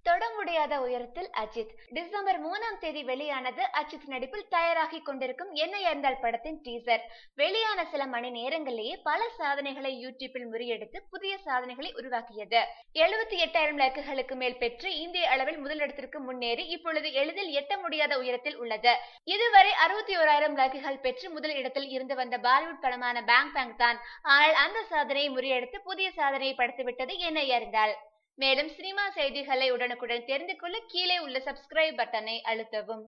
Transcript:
தொட முடியாத உயரத்தில் அஜித் டிசம்பர் மூணாம் தேதி வெளியானது அஜித் நடிப்பில் தயாராகி கொண்டிருக்கும் என்ன இருந்தால் படத்தின் டீசர் வெளியான சில மணி நேரங்களிலேயே பல சாதனைகளை யூடியூப்பில் முறியடித்து புதிய சாதனைகளை உருவாக்கியது எழுபத்தி எட்டாயிரம் லைக்குகளுக்கு மேல் பெற்று இந்திய அளவில் முதலிடத்திற்கு முன்னேறி இப்பொழுது எளிதில் எட்ட முடியாத உயரத்தில் உள்ளது இதுவரை அறுபத்தி ஓராயிரம் லைக்குகள் பெற்று முதல் இடத்தில் இருந்து வந்த பாலிவுட் படமான பேங் பேங் தான் ஆனால் அந்த சாதனையை முறியடித்து புதிய சாதனையை படைத்துவிட்டது என்ன அறிந்தால் மேலும் சினிமா செய்திகளை உடனுக்குடன் தெரிந்து கொள்ள கீழே உள்ள சப்ஸ்கிரைப் பட்டனை அழுத்தவும்